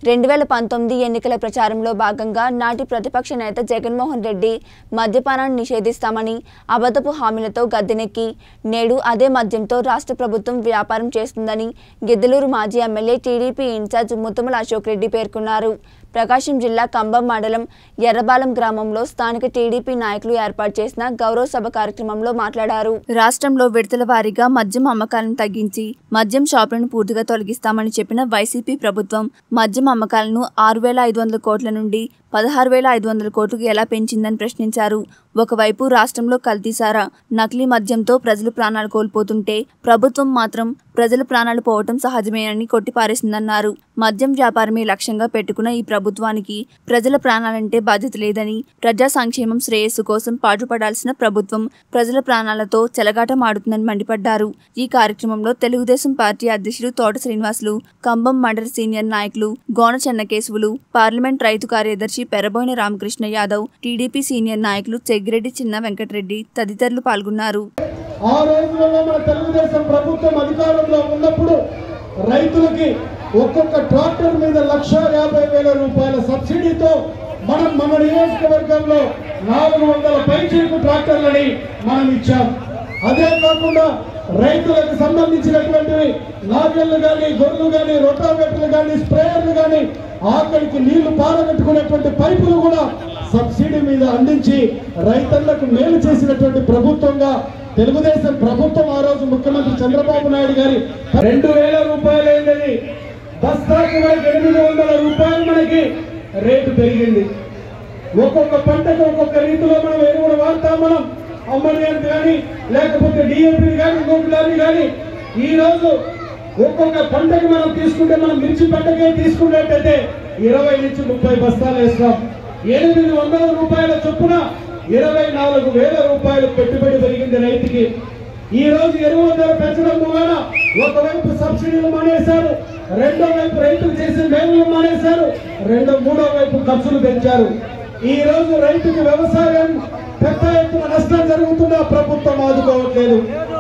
రెండు వేల పంతొమ్మిది ఎన్నికల ప్రచారంలో భాగంగా నాటి ప్రతిపక్ష నేత జగన్మోహన్ రెడ్డి మద్యపానాన్ని నిషేధిస్తామని అబద్ధపు హామీలతో గద్దెనెక్కి నేడు అదే మద్యంతో రాష్ట్ర ప్రభుత్వం వ్యాపారం చేస్తుందని గిద్దలూరు మాజీ MLA TDP in charge Muttamala Ashok Reddy పేర్కొన్నారు ప్రకాశం జిల్లా కంబం మండలం ఎర్రబాలెం గ్రామంలో స్థానిక టీడీపీ నాయకులు ఏర్పాటు చేసిన గౌరవ సభ కార్యక్రమంలో మాట్లాడారు రాష్ట్రంలో విడతల వారీగా మద్యం అమ్మకాలను తగ్గించి మద్యం షాపులను పూర్తిగా తొలగిస్తామని చెప్పిన వైసీపీ ప్రభుత్వం మద్యం అమ్మకాలను ఆరు వేల ఐదు వందల కోట్ల నుండి పదహారు వేల ఐదు వందల కోట్లకు ఎలా పెంచిందని ప్రశ్నించారు ఒకవైపు రాష్ట్రంలో కల్తీసారా నకిలీ మద్యంతో ప్రజలు ప్రాణాలు కోల్పోతుంటే ప్రభుత్వం మాత్రం ప్రజల ప్రాణాలు పోవటం సహజమేనని కొట్టిపారేసిందన్నారు మద్యం వ్యాపారమే లక్ష్యంగా పెట్టుకున్న ఈ ప్రభుత్వానికి ప్రజల ప్రాణాలంటే బాధ్యత లేదని ప్రజా సంక్షేమం శ్రేయస్సు కోసం పాటుపడాల్సిన ప్రభుత్వం ప్రజల ప్రాణాలతో చెలగాటమాడుతుందని మండిపడ్డారు ఈ కార్యక్రమంలో తెలుగుదేశం పార్టీ అధ్యక్షులు తోట శ్రీనివాసులు కంబం మండల సీనియర్ నాయకులు గోన చెన్నకేశవులు పార్లమెంట్ రైతు కార్యదర్శి పెరబోయిన రామకృష్ణ యాదవ్ టీడీపీ సీనియర్ నాయకులు చెగ్గిరెడ్డి చిన్న వెంకటరెడ్డి తదితరులు పాల్గొన్నారు ఆ రోజులలో మన తెలుగుదేశం ప్రభుత్వం అధికారంలో ఉన్నప్పుడు రైతులకి ఒక్కొక్క ట్రాక్టర్ మీద లక్ష యాభై వేల రూపాయల సబ్సిడీతో మనం మన నియోజకవర్గంలో నాలుగు వందల పైచీలకు ట్రాక్టర్లని మనం ఇచ్చాం అదే కాకుండా రైతులకు సంబంధించినటువంటివి నాగళ్ళు కానీ గొర్రెలు కానీ రొటావేటర్లు కానీ స్ప్రేయర్లు కానీ ఆకలికి నీళ్లు పారగట్టుకునేటువంటి పైపులు కూడా సబ్సిడీ మీద అందించి రైతులకు మేలు చేసినటువంటి ప్రభుత్వంగా తెలుగుదేశం ప్రభుత్వం ఆ రోజు ముఖ్యమంత్రి చంద్రబాబు నాయుడు గారి రెండు వేల రూపాయలు అయింది బస్తాకి మనకి ఎనిమిది వందల రూపాయలు మనకి రేటు పెరిగింది ఒక్కొక్క పంటకు ఒక్కొక్క రీతిలో మనం ఎరువులు వాడతాం మనం అమ్మోనియం కానీ లేకపోతే డిఎంపీ కానీ ఇంకొకటి కానీ ఈ రోజు ఒక్కొక్క పంటకి మనం తీసుకుంటే మనం మిర్చి పంటకే తీసుకున్నట్టయితే ఇరవై నుంచి ముప్పై బస్తాలు వేస్తాం ఎనిమిది వందల రూపాయల చొప్పున ఇరవై నాలుగు వేల రూపాయలు పెట్టుబడి పెరిగింది రైతుకి ఈ రోజు ఎరువుల ధర పెంచడం మూలన ఒకవైపు సబ్సిడీలు మానేశారు రెండో వైపు రైతులు చేసే మేలు మానేశారు రెండో మూడో వైపు ఖర్చులు పెంచారు ఈ రోజు రైతుకి వ్యవసాయం పెద్ద ఎత్తున నష్టం జరుగుతున్నా ప్రభుత్వం ఆదుకోవట్లేదు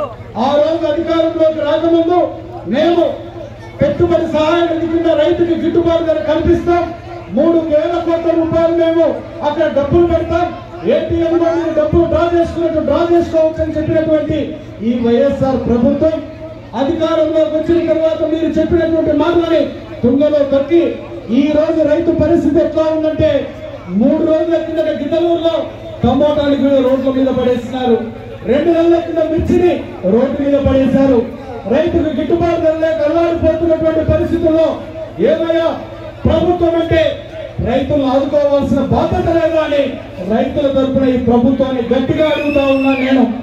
ఆ రోజు అధికారంలోకి రాకముందు మేము పెట్టుబడి సహాయం కింద రైతుకి గిట్టుబాటు ధర కల్పిస్తాం మూడు వేల కోట్ల రూపాయలు మేము అక్కడ డబ్బులు పెడతాం ఏటీఎం లో మీరు డబ్బులు డ్రా చేసుకున్నట్టు డ్రా చేసుకోవచ్చు అని చెప్పినటువంటి ఈ వైఎస్ఆర్ ప్రభుత్వం అధికారంలోకి వచ్చిన తర్వాత మీరు చెప్పినటువంటి మాటలని తుంగలో తొక్కి ఈ రోజు రైతు పరిస్థితి ఎట్లా ఉందంటే మూడు రోజుల కిందట గిద్దలూరులో టమోటాలు కూడా రోడ్ల మీద పడేస్తున్నారు రెండు నెలల కింద మిర్చిని రోడ్డు మీద పడేశారు రైతుకు గిట్టుబాటు ధర లేక అల్లాడిపోతున్నటువంటి పరిస్థితుల్లో ఏమయ్యా ప్రభుత్వం అంటే రైతులను ఆదుకోవాల్సిన బాధ్యత లేదా అని రైతుల తరపున ఈ ప్రభుత్వాన్ని గట్టిగా అడుగుతా ఉన్నాను నేను